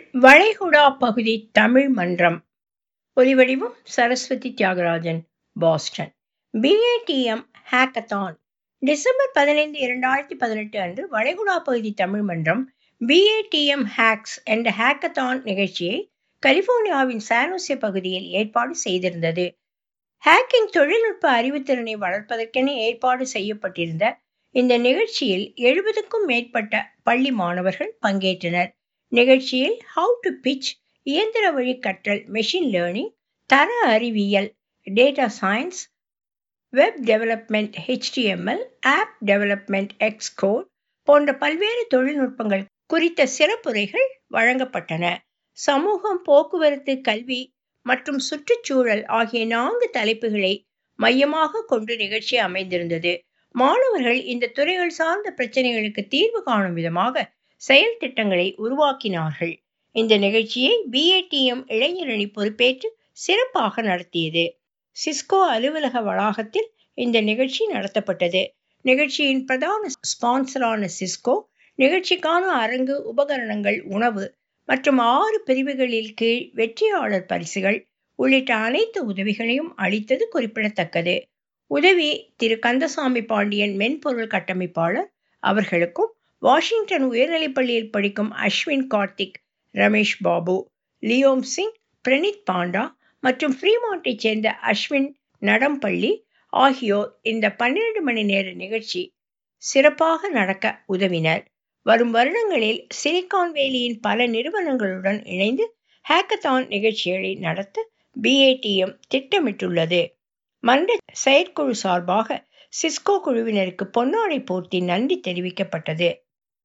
வளைகுடா பகுதி தமிழ் மன்றம் ஒலிவடிவம் Saraswathi Thiagarajan Boston BATM hackathon December பதினைந்து இரண்டாயிரத்தி பதினெட்டு அன்று வளைகுடா பகுதி தமிழ் மன்றம் பிஏடிஎம் ஹேக்ஸ் என்ற ஹேக்கத்தான் நிகழ்ச்சியை கலிபோர்னியாவின் சானோசே பகுதியில் ஏற்பாடு செய்திருந்தது ஹேக்கிங் தொழில்நுட்ப அறிவுத்திறனை வளர்ப்பதற்கென ஏற்பாடு செய்யப்பட்டிருந்த இந்த நிகழ்ச்சியில் எழுபதுக்கும் மேற்பட்ட பள்ளி மாணவர்கள் பங்கேற்றனர் நிகழ்ச்சியில் ஹவு டு பிச் இயந்திர வழி கற்றல் மெஷின் லேர்னிங் தர அறிவியல் data science web development HTML app development Xcode போன்ற பல்வேறு தொழில்நுட்பங்கள் குறித்த சிறப்புரைகள் வழங்கப்பட்டன சமூகம் போக்குவரத்து கல்வி மற்றும் சுற்றுச்சூழல் ஆகிய நான்கு தலைப்புகளை மையமாக கொண்டு நிகழ்ச்சி அமைந்திருந்தது மாணவர்கள் இந்த துறைகள் சார்ந்த பிரச்சனைகளுக்கு தீர்வு காணும் விதமாக செயல் திட்டங்களை உருவாக்கினார்கள் இந்த நிகழ்ச்சியை பிஏடிஎம் இளைஞரணி பொறுப்பேற்று சிறப்பாக நடத்தியது சிஸ்கோ அலுவலக வளாகத்தில் இந்த நிகழ்ச்சி நடத்தப்பட்டது நிகழ்ச்சியின் பிரதான ஸ்பான்சரான சிஸ்கோ நிகழ்ச்சிக்கான அரங்கு உபகரணங்கள் உணவு மற்றும் ஆறு பிரிவுகளில் கீழ் வெற்றியாளர் பரிசுகள் உள்ளிட்ட அனைத்து உதவிகளையும் அளித்தது குறிப்பிடத்தக்கது உதவி திரு கந்தசாமி பாண்டியன் மென்பொருள் கட்டமைப்பாளர் அவர்களுக்கும் வாஷிங்டன் உயர்நிலைப் பள்ளியில் படிக்கும் அஸ்வின் கார்த்திக் ரமேஷ் பாபு லியோம் சிங் பிரணீத் பாண்டா மற்றும் ஃப்ரீமாண்டைச் சேர்ந்த அஸ்வின் நடம்பள்ளி ஆகியோர் இந்த பன்னிரண்டு மணி நேர நிகழ்ச்சி சிறப்பாக நடக்க உதவினர் வரும் வருடங்களில் சிலிகான் வேலியின் பல நிறுவனங்களுடன் இணைந்து ஹேக்கத்தான் நிகழ்ச்சிகளை நடத்த பிஏடிஎம் திட்டமிட்டுள்ளது மன்ற செயற்குழு சார்பாக சிஸ்கோ குழுவினருக்கு பொன்னாடை போர்த்தி நன்றி தெரிவிக்கப்பட்டது